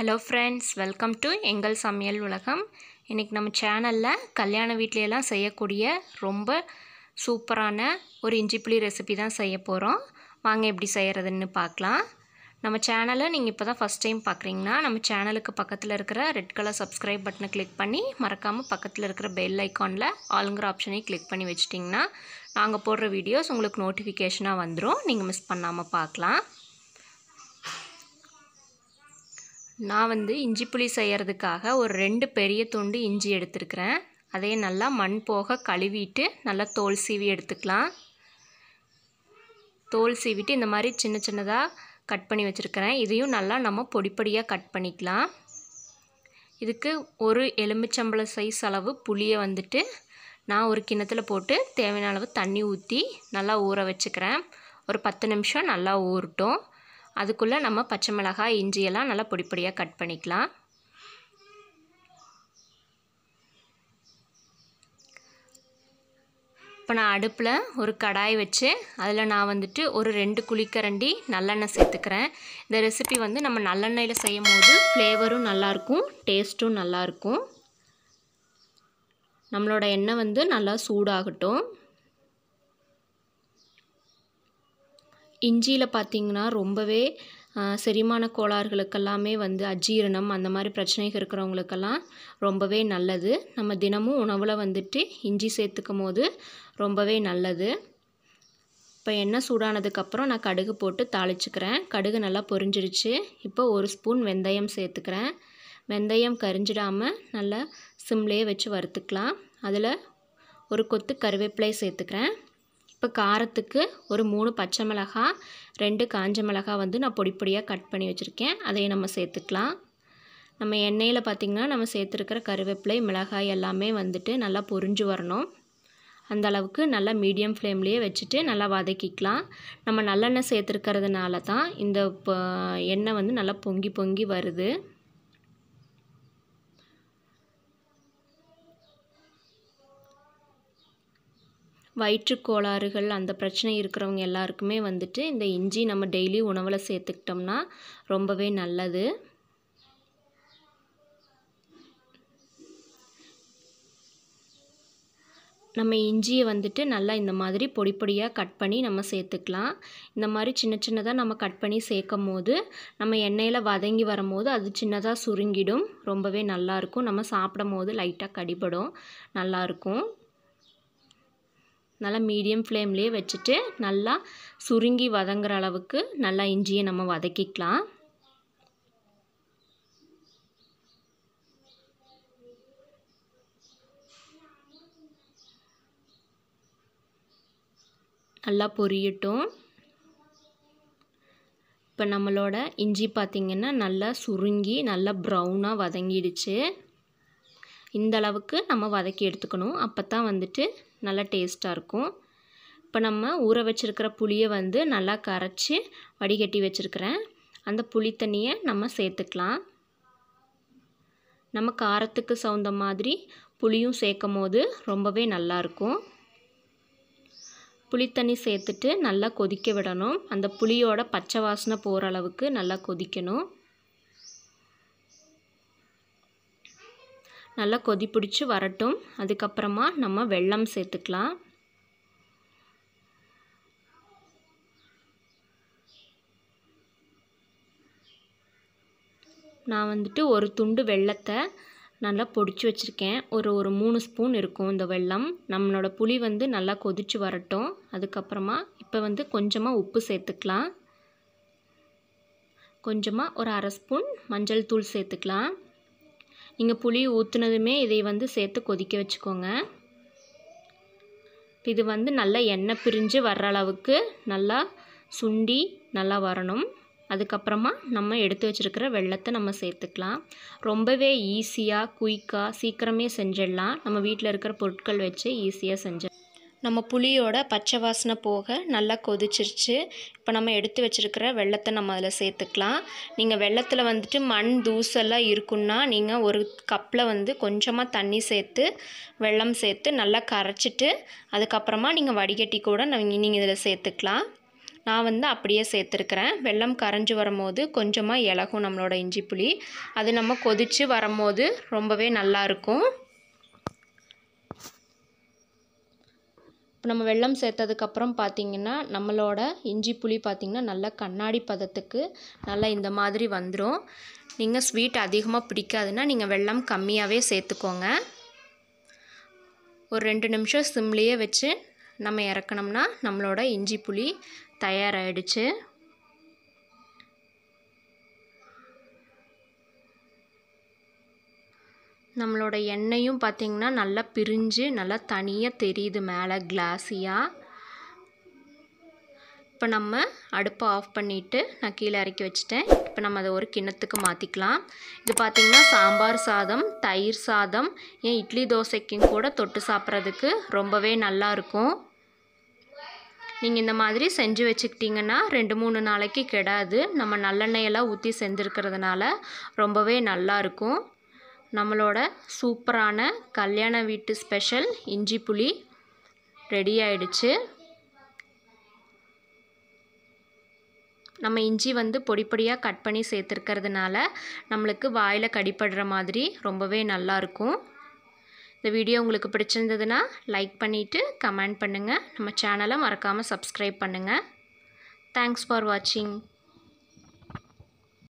hello friends welcome to எங்கள் சமையல் உலகம் இன்றைக்கி நம்ம சேனலில் கல்யாண வீட்லையெல்லாம் செய்யக்கூடிய ரொம்ப சூப்பரான ஒரு இஞ்சி புளி ரெசிபி தான் செய்ய போகிறோம் வாங்க எப்படி செய்கிறதுன்னு பார்க்கலாம் நம்ம சேனலை நீங்கள் இப்போ தான் ஃபஸ்ட் டைம் பார்க்குறீங்கன்னா நம்ம சேனலுக்கு பக்கத்தில் இருக்கிற ரெட் கலர் சப்ஸ்கிரைப் பட்டனை கிளிக் பண்ணி மறக்காமல் பக்கத்தில் இருக்கிற பெல் ஐக்கானில் ஆளுங்கிற ஆப்ஷனையும் கிளிக் பண்ணி வச்சிட்டிங்கன்னா நாங்கள் போடுற வீடியோஸ் உங்களுக்கு நோட்டிஃபிகேஷனாக வந்துடும் நீங்கள் மிஸ் பண்ணாமல் பார்க்கலாம் நான் வந்து இஞ்சி புளி செய்கிறதுக்காக ஒரு ரெண்டு பெரிய துண்டு இஞ்சி எடுத்துருக்கிறேன் அதையே நல்லா மண் போக கழுவிட்டு நல்லா தோல் சீவி எடுத்துக்கலாம் தோல் சீவிட்டு இந்த மாதிரி சின்ன சின்னதாக கட் பண்ணி வச்சுருக்கிறேன் இதையும் நல்லா நம்ம பொடிப்படியாக கட் பண்ணிக்கலாம் இதுக்கு ஒரு எலுமிச்சம்பழம் சைஸ் அளவு புளியை வந்துட்டு நான் ஒரு கிண்ணத்தில் போட்டு தேவையான அளவு தண்ணி ஊற்றி நல்லா ஊற வச்சுக்கிறேன் ஒரு பத்து நிமிஷம் நல்லா ஊறட்டும் அதுக்குள்ளே நம்ம பச்சை மிளகாய் இஞ்சியெல்லாம் நல்லா பொடிப்பொடியாக கட் பண்ணிக்கலாம் இப்போ நான் அடுப்பில் ஒரு கடாய் வச்சு அதில் நான் வந்துட்டு ஒரு ரெண்டு குழிக்கரண்டி நல்லெண்ணெய் சேர்த்துக்கிறேன் இந்த ரெசிபி வந்து நம்ம நல்லெண்ணெயில் செய்யும் போது ஃப்ளேவரும் நல்லாயிருக்கும் டேஸ்ட்டும் நல்லாயிருக்கும் நம்மளோட எண்ணெய் வந்து நல்லா சூடாகட்டும் இஞ்சியில் பார்த்திங்கன்னா ரொம்பவே செரிமான கோளாறுகளுக்கெல்லாமே வந்து அஜீரணம் அந்த மாதிரி பிரச்சனைகள் இருக்கிறவங்களுக்கெல்லாம் ரொம்பவே நல்லது நம்ம தினமும் உணவில் வந்துட்டு இஞ்சி சேர்த்துக்கும் போது ரொம்பவே நல்லது இப்போ எண்ணெய் சூடானதுக்கப்புறம் நான் கடுகு போட்டு தாளிச்சுக்கிறேன் கடுகு நல்லா பொரிஞ்சிருச்சு இப்போ ஒரு ஸ்பூன் வெந்தயம் சேர்த்துக்கிறேன் வெந்தயம் கரிஞ்சிடாமல் நல்லா சிம்லேயே வச்சு வறுத்துக்கலாம் அதில் ஒரு கொத்து கருவேப்பிலை சேர்த்துக்கிறேன் இப்போ காரத்துக்கு ஒரு மூணு பச்சை மிளகாய் ரெண்டு காஞ்ச மிளகாய் வந்து நான் பொடி பொடியாக கட் பண்ணி வச்சுருக்கேன் அதையும் நம்ம சேர்த்துக்கலாம் நம்ம எண்ணெயில் பார்த்திங்கன்னா நம்ம சேர்த்துருக்கிற கருவேப்பிலை மிளகாய் எல்லாமே வந்துட்டு நல்லா பொரிஞ்சு வரணும் அந்த அளவுக்கு நல்லா மீடியம் ஃப்ளேம்லேயே வச்சுட்டு நல்லா வதக்கிக்கலாம் நம்ம நல்லெண்ணெய் சேர்த்துருக்கிறதுனால தான் இந்த எண்ணெய் வந்து நல்லா பொங்கி பொங்கி வருது வயிற்றுக்கோளாறுகள் அந்த பிரச்சனை இருக்கிறவங்க எல்லாருக்குமே வந்துட்டு இந்த இஞ்சி நம்ம டெய்லி உணவில் சேர்த்துக்கிட்டோம்னா ரொம்பவே நல்லது நம்ம இஞ்சியை வந்துட்டு நல்லா இந்த மாதிரி பொடி பொடியாக கட் பண்ணி நம்ம சேர்த்துக்கலாம் இந்த மாதிரி சின்ன சின்னதாக நம்ம கட் பண்ணி சேர்க்கும் போது நம்ம எண்ணெயில் வதங்கி வரும்போது அது சின்னதாக சுருங்கிடும் ரொம்பவே நல்லாயிருக்கும் நம்ம சாப்பிடும் போது லைட்டாக கடிபடும் நல்லாயிருக்கும் நல்லா மீடியம் ஃப்ளேம்லேயே வச்சுட்டு நல்லா சுருங்கி வதங்குற அளவுக்கு நல்லா இஞ்சியை நம்ம வதக்கிக்கலாம் நல்லா பொரியட்டும் இப்போ நம்மளோட இஞ்சி பார்த்திங்கன்னா நல்லா சுருங்கி நல்லா ப்ரௌனாக வதங்கிடுச்சு இந்த அளவுக்கு நம்ம வதக்கி எடுத்துக்கணும் அப்போ தான் வந்துட்டு நல்லா டேஸ்ட்டாக இருக்கும் இப்போ நம்ம ஊற வச்சுருக்கிற புளியை வந்து நல்லா கரைச்சி வடிகட்டி வச்சுருக்கிறேன் அந்த புளி தண்ணியை நம்ம சேர்த்துக்கலாம் நம்ம காரத்துக்கு சவுந்த மாதிரி புளியும் சேர்க்கும் போது ரொம்பவே நல்லாயிருக்கும் புளித்தண்ணி சேர்த்துட்டு நல்லா கொதிக்க விடணும் அந்த புளியோட பச்சை வாசனை போகிற அளவுக்கு நல்லா கொதிக்கணும் நல்லா கொதி பிடிச்சி வரட்டும் அதுக்கப்புறமா நம்ம வெல்லம் சேர்த்துக்கலாம் நான் வந்துட்டு ஒரு துண்டு வெள்ளத்தை நல்லா பொடிச்சு வச்சுருக்கேன் ஒரு ஒரு மூணு ஸ்பூன் இருக்கும் இந்த வெல்லம் நம்மளோட புளி வந்து நல்லா கொதிச்சு வரட்டும் அதுக்கப்புறமா இப்போ வந்து கொஞ்சமாக உப்பு சேர்த்துக்கலாம் கொஞ்சமாக ஒரு அரை ஸ்பூன் மஞ்சள் தூள் சேர்த்துக்கலாம் நீங்கள் புளி ஊற்றுனதுமே இதை வந்து சேர்த்து கொதிக்க வச்சுக்கோங்க இது வந்து நல்லா எண்ணெய் பிரிஞ்சு வர்ற அளவுக்கு நல்லா சுண்டி நல்லா வரணும் அதுக்கப்புறமா நம்ம எடுத்து வச்சுருக்கிற வெள்ளத்தை நம்ம சேர்த்துக்கலாம் ரொம்பவே ஈஸியாக குயிக்காக சீக்கிரமே செஞ்சிடலாம் நம்ம வீட்டில் இருக்கிற பொருட்கள் வச்சு ஈஸியாக செஞ்ச நம்ம புளியோட பச்சை வாசனை போக நல்லா கொதிச்சிருச்சு இப்போ நம்ம எடுத்து வச்சுருக்கிற வெள்ளத்தை நம்ம அதில் சேர்த்துக்கலாம் நீங்கள் வெள்ளத்தில் வந்துட்டு மண் தூசெல்லாம் இருக்குன்னா நீங்கள் ஒரு கப்பில் வந்து கொஞ்சமாக தண்ணி சேர்த்து வெள்ளம் சேர்த்து நல்லா கரைச்சிட்டு அதுக்கப்புறமா நீங்கள் வடிகட்டி கூட நீங்கள் இதில் சேர்த்துக்கலாம் நான் வந்து அப்படியே சேர்த்துருக்கிறேன் வெல்லம் கரைஞ்சி வரும்போது கொஞ்சமாக இலகும் நம்மளோட இஞ்சி புளி அது நம்ம கொதித்து வரும்போது ரொம்பவே நல்லாயிருக்கும் இப்போ நம்ம வெல்லம் சேர்த்ததுக்கப்புறம் பார்த்திங்கன்னா நம்மளோட இஞ்சி புளி பார்த்திங்கன்னா நல்லா கண்ணாடி பதத்துக்கு நல்லா இந்த மாதிரி வந்துடும் நீங்கள் ஸ்வீட் அதிகமாக பிடிக்காதுன்னா நீங்கள் வெல்லம் கம்மியாகவே சேர்த்துக்கோங்க ஒரு ரெண்டு நிமிஷம் சிம்லேயே வச்சு நம்ம இறக்கணும்னா நம்மளோட இஞ்சி புளி தயாராகிடுச்சு நம்மளோட எண்ணெயும் பார்த்திங்கன்னா நல்லா பிரிஞ்சு நல்லா தனியாக தெரியுது மேலே கிளாஸியாக இப்போ நம்ம அடுப்பை ஆஃப் பண்ணிவிட்டு நான் கீழே இறக்கி வச்சுட்டேன் இப்போ நம்ம அதை ஒரு கிண்ணத்துக்கு மாற்றிக்கலாம் இது பார்த்திங்கன்னா சாம்பார் சாதம் தயிர் சாதம் ஏன் இட்லி தோசைக்கும் கூட தொட்டு சாப்பிட்றதுக்கு ரொம்பவே நல்லாயிருக்கும் நீங்கள் இந்த மாதிரி செஞ்சு வச்சுக்கிட்டிங்கன்னா ரெண்டு மூணு நாளைக்கு கெடாது நம்ம நல்லெண்ணெயெல்லாம் ஊற்றி செஞ்சுருக்கிறதுனால ரொம்பவே நல்லாயிருக்கும் நம்மளோட சூப்பரான கல்யாண வீட்டு ஸ்பெஷல் இஞ்சி புளி ரெடி ஆயிடுச்சு நம்ம இஞ்சி வந்து பொடி பொடியாக கட் பண்ணி சேர்த்துருக்கிறதுனால நம்மளுக்கு வாயில் கடிப்படுற மாதிரி ரொம்பவே நல்லாயிருக்கும் இந்த வீடியோ உங்களுக்கு பிடிச்சிருந்ததுன்னா லைக் பண்ணிவிட்டு கமெண்ட் பண்ணுங்கள் நம்ம சேனலை மறக்காமல் சப்ஸ்கிரைப் பண்ணுங்கள் தேங்க்ஸ் ஃபார் வாட்சிங்